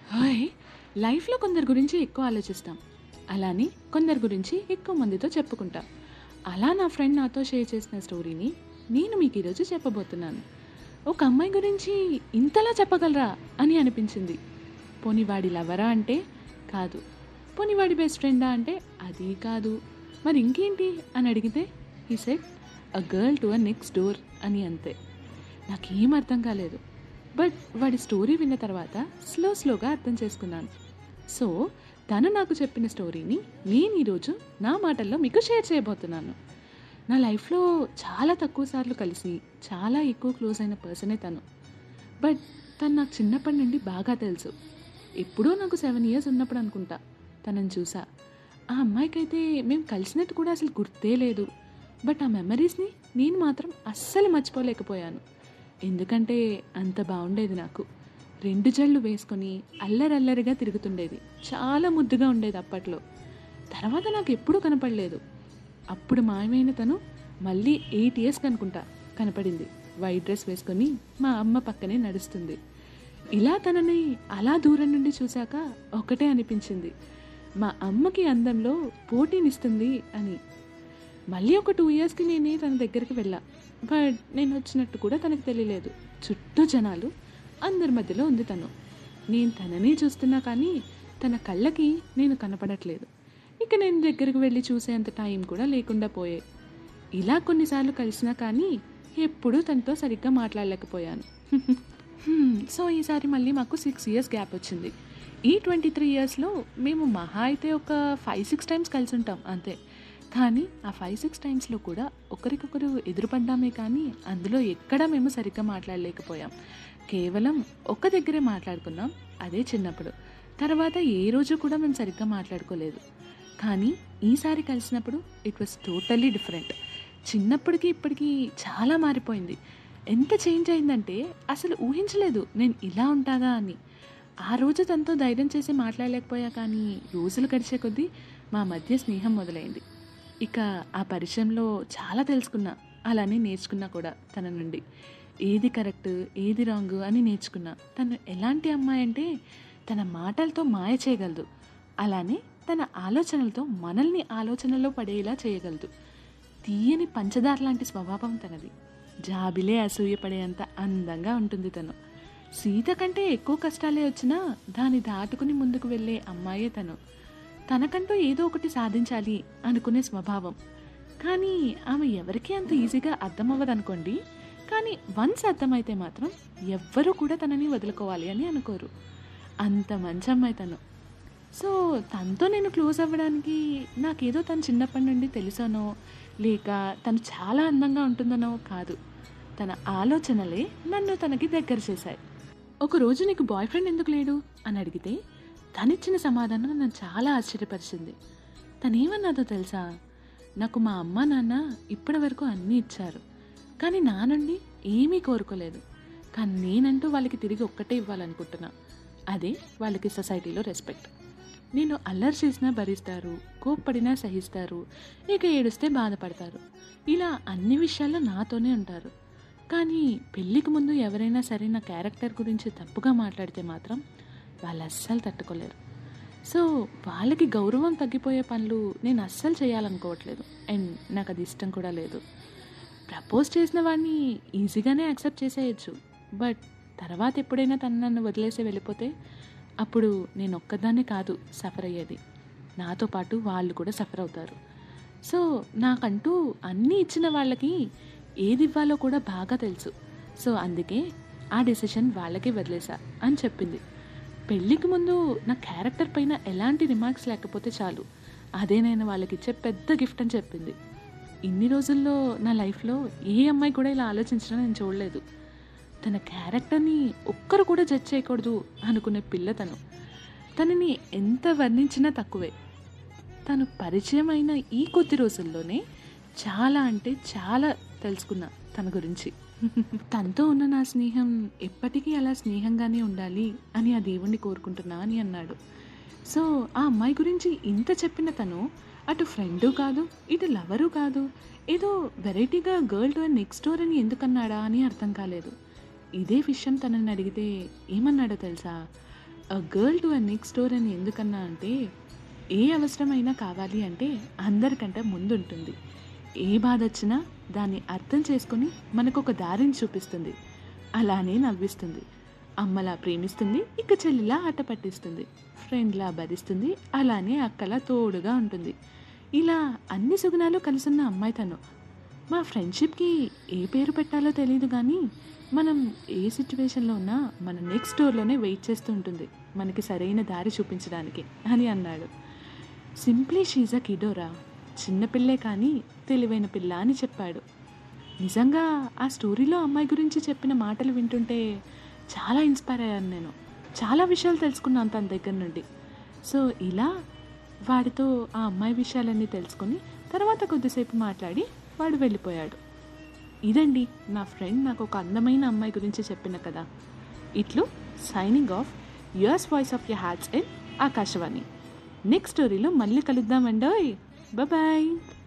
hi లైఫ్లో కొందరి గురించి ఎక్కువ ఆలోచిస్తాం అలానే కొందరి గురించి ఎక్కువ మందితో చెప్పుకుంటాం అలా నా ఫ్రెండ్ నాతో షేర్ చేసిన స్టోరీని నేను మీకు ఈరోజు చెప్పబోతున్నాను ఒక అమ్మాయి గురించి ఇంతలా చెప్పగలరా అని అనిపించింది పోనీ వాడి లవరా అంటే కాదు పోనీ వాడి బెస్ట్ ఫ్రెండా అంటే అది కాదు మరి ఇంకేంటి అని అడిగితే ఈ set a girl to a next door అని అంతే నాకేం అర్థం కాలేదు బట్ వాడి స్టోరీ విన్న తర్వాత స్లో స్లోగా అర్థం చేసుకున్నాను సో తను నాకు చెప్పిన స్టోరీని నేను ఈరోజు నా మాటల్లో మీకు షేర్ చేయబోతున్నాను నా లైఫ్లో చాలా తక్కువ సార్లు కలిసి చాలా ఎక్కువ క్లోజ్ అయిన పర్సనే తను బట్ తను నాకు చిన్నప్పటి నుండి బాగా తెలుసు ఎప్పుడో నాకు సెవెన్ ఇయర్స్ ఉన్నప్పుడు అనుకుంటా తనని చూసా ఆ అమ్మాయికైతే మేము కలిసినట్టు కూడా అసలు గుర్తే లేదు బట్ ఆ మెమరీస్ని నేను మాత్రం అస్సలు మర్చిపోలేకపోయాను ఎందుకంటే అంత బాగుండేది నాకు రెండు జళ్ళు వేసుకొని అల్లరల్లరిగా తిరుగుతుండేది చాలా ముద్దుగా ఉండేది అప్పట్లో తర్వాత నాకు ఎప్పుడూ కనపడలేదు అప్పుడు మాయమైన తను మళ్ళీ ఎయిట్ ఇయర్స్కి అనుకుంటా కనపడింది వైట్ డ్రెస్ వేసుకొని మా అమ్మ పక్కనే నడుస్తుంది ఇలా తనని అలా దూరం నుండి చూశాక ఒకటే అనిపించింది మా అమ్మకి అందంలో పోటీనిస్తుంది అని మళ్ళీ ఒక టూ ఇయర్స్కి నేనే తన దగ్గరికి వెళ్ళా బట్ నేను వచ్చినట్టు కూడా తనకు తెలియలేదు చుట్టూ జనాలు అందరి మధ్యలో ఉంది తను నేను తననే చూస్తున్నా కానీ తన కళ్ళకి నేను కనపడట్లేదు ఇక నేను దగ్గరికి వెళ్ళి చూసేంత టైం కూడా లేకుండా పోయే ఇలా కొన్నిసార్లు కలిసినా కానీ ఎప్పుడూ తనతో సరిగ్గా మాట్లాడలేకపోయాను హ్మ్, సో ఈసారి మళ్ళీ మాకు సిక్స్ ఇయర్స్ గ్యాప్ వచ్చింది ఈ ట్వంటీ త్రీ ఇయర్స్లో మేము మహా అయితే ఒక ఫైవ్ సిక్స్ టైమ్స్ కలిసి ఉంటాం అంతే కానీ ఆ ఫైవ్ సిక్స్ టైమ్స్లో కూడా ఒకరికొకరు ఎదురుపడ్డామే కానీ అందులో ఎక్కడా మేము సరిగ్గా మాట్లాడలేకపోయాం కేవలం ఒక్క దగ్గరే మాట్లాడుకున్నాం అదే చిన్నప్పుడు తర్వాత ఏ రోజు కూడా మేము సరిగ్గా మాట్లాడుకోలేదు కానీ ఈసారి కలిసినప్పుడు ఇట్ వాస్ టోటల్లీ డిఫరెంట్ చిన్నప్పటికి ఇప్పటికీ చాలా మారిపోయింది ఎంత చేంజ్ అయిందంటే అసలు ఊహించలేదు నేను ఇలా ఉంటాగా అని ఆ రోజు తనతో ధైర్యం చేసి మాట్లాడలేకపోయా కానీ రోజులు గడిచే కొద్దీ మా మధ్య స్నేహం మొదలైంది ఇక ఆ పరిచయంలో చాలా తెలుసుకున్నా అలానే నేర్చుకున్నా కూడా తన నుండి ఏది కరెక్ట్ ఏది రాంగ్ అని నేర్చుకున్నా తను ఎలాంటి అమ్మాయి అంటే తన మాటలతో మాయ చేయగలదు అలానే తన ఆలోచనలతో మనల్ని ఆలోచనలో పడేలా చేయగలదు తీయని పంచదార లాంటి స్వభావం తనది జాబిలే అసూయపడేంత అందంగా ఉంటుంది తను సీత కంటే ఎక్కువ కష్టాలే వచ్చినా దాన్ని దాటుకుని ముందుకు వెళ్ళే అమ్మాయే తను తనకంటూ ఏదో ఒకటి సాధించాలి అనుకునే స్వభావం కానీ ఆమె ఎవరికీ అంత ఈజీగా అర్థమవ్వదనుకోండి కానీ వన్స్ అర్థమైతే మాత్రం ఎవ్వరూ కూడా తనని వదులుకోవాలి అని అనుకోరు అంత మంచి అమ్మాయి తను సో తనతో నేను క్లోజ్ అవ్వడానికి నాకేదో తను చిన్నప్పటి నుండి తెలుసానో లేక తను చాలా అందంగా ఉంటుందనో కాదు తన ఆలోచనలే నన్ను తనకి దగ్గర చేశాయి ఒకరోజు నీకు బాయ్ ఫ్రెండ్ ఎందుకు లేడు అని అడిగితే తనిచ్చిన సమాధానం నన్ను చాలా ఆశ్చర్యపరిచింది తనేమన్నదో తెలుసా నాకు మా అమ్మ నాన్న ఇప్పటి వరకు అన్నీ ఇచ్చారు కానీ నా నుండి ఏమీ కోరుకోలేదు కానీ నేనంటూ వాళ్ళకి తిరిగి ఒక్కటే ఇవ్వాలనుకుంటున్నా అదే వాళ్ళకి సొసైటీలో రెస్పెక్ట్ నేను అల్లరి చేసినా భరిస్తారు కోప్పడినా సహిస్తారు ఇక ఏడుస్తే బాధపడతారు ఇలా అన్ని విషయాల్లో నాతోనే ఉంటారు కానీ పెళ్ళికి ముందు ఎవరైనా సరే నా క్యారెక్టర్ గురించి తప్పుగా మాట్లాడితే మాత్రం వాళ్ళు అస్సలు తట్టుకోలేరు సో వాళ్ళకి గౌరవం తగ్గిపోయే పనులు నేను అస్సలు చేయాలనుకోవట్లేదు అండ్ నాకు అది ఇష్టం కూడా లేదు ప్రపోజ్ చేసిన వాడిని ఈజీగానే యాక్సెప్ట్ చేసేయచ్చు బట్ తర్వాత ఎప్పుడైనా తను నన్ను వదిలేసి వెళ్ళిపోతే అప్పుడు నేను ఒక్కదాన్నే కాదు సఫర్ అయ్యేది నాతో పాటు వాళ్ళు కూడా సఫర్ అవుతారు సో నాకంటూ అన్నీ ఇచ్చిన వాళ్ళకి ఏది ఇవ్వాలో కూడా బాగా తెలుసు సో అందుకే ఆ డెసిషన్ వాళ్ళకే వదిలేసా అని చెప్పింది పెళ్ళికి ముందు నా క్యారెక్టర్ పైన ఎలాంటి రిమార్క్స్ లేకపోతే చాలు అదే నేను వాళ్ళకి ఇచ్చే పెద్ద గిఫ్ట్ అని చెప్పింది ఇన్ని రోజుల్లో నా లైఫ్లో ఏ అమ్మాయి కూడా ఇలా ఆలోచించడం నేను చూడలేదు తన క్యారెక్టర్ని ఒక్కరు కూడా జడ్జ్ చేయకూడదు అనుకునే పిల్ల తను తనని ఎంత వర్ణించినా తక్కువే తను పరిచయం అయిన ఈ కొద్ది రోజుల్లోనే చాలా అంటే చాలా తెలుసుకున్నా తన గురించి తనతో ఉన్న నా స్నేహం ఎప్పటికీ అలా స్నేహంగానే ఉండాలి అని ఆ దేవుణ్ణి కోరుకుంటున్నా అని అన్నాడు సో ఆ అమ్మాయి గురించి ఇంత చెప్పిన తను అటు ఫ్రెండు కాదు ఇటు లవరు కాదు ఏదో వెరైటీగా గర్ల్ టు నెక్స్ట్ డోర్ అని ఎందుకన్నాడా అని అర్థం కాలేదు ఇదే విషయం తనని అడిగితే ఏమన్నాడో తెలుసా a girl to a next door అని ఎందుకన్నా అంటే ఏ అవసరమైనా కావాలి అంటే అందరికంటే ముందుంటుంది ఏ బాధ వచ్చినా దాన్ని అర్థం చేసుకొని మనకు ఒక దారిని చూపిస్తుంది అలానే నవ్విస్తుంది అమ్మలా ప్రేమిస్తుంది ఇక చెల్లిలా ఆట పట్టిస్తుంది ఫ్రెండ్లా భరిస్తుంది అలానే అక్కలా తోడుగా ఉంటుంది ఇలా అన్ని సుగుణాలు కలిసున్న అమ్మాయి తను మా ఫ్రెండ్షిప్కి ఏ పేరు పెట్టాలో తెలియదు కానీ మనం ఏ సిచ్యువేషన్లో ఉన్నా మన నెక్స్ట్ డోర్లోనే వెయిట్ చేస్తూ ఉంటుంది మనకి సరైన దారి చూపించడానికి అని అన్నాడు సింప్లీ షీజ్ అ కిడోరా చిన్నపిల్లే కానీ తెలివైన పిల్ల అని చెప్పాడు నిజంగా ఆ స్టోరీలో అమ్మాయి గురించి చెప్పిన మాటలు వింటుంటే చాలా ఇన్స్పైర్ అయ్యాను నేను చాలా విషయాలు తెలుసుకున్నాను తన దగ్గర నుండి సో ఇలా వాడితో ఆ అమ్మాయి విషయాలన్నీ తెలుసుకొని తర్వాత కొద్దిసేపు మాట్లాడి వాడు వెళ్ళిపోయాడు ఇదండి నా ఫ్రెండ్ నాకు ఒక అందమైన అమ్మాయి గురించి చెప్పిన కదా ఇట్లు signing off yours voice of your hearts in Akashvani next స్టోరీలో మళ్ళీ కలుద్దామండోయ్ బాయ్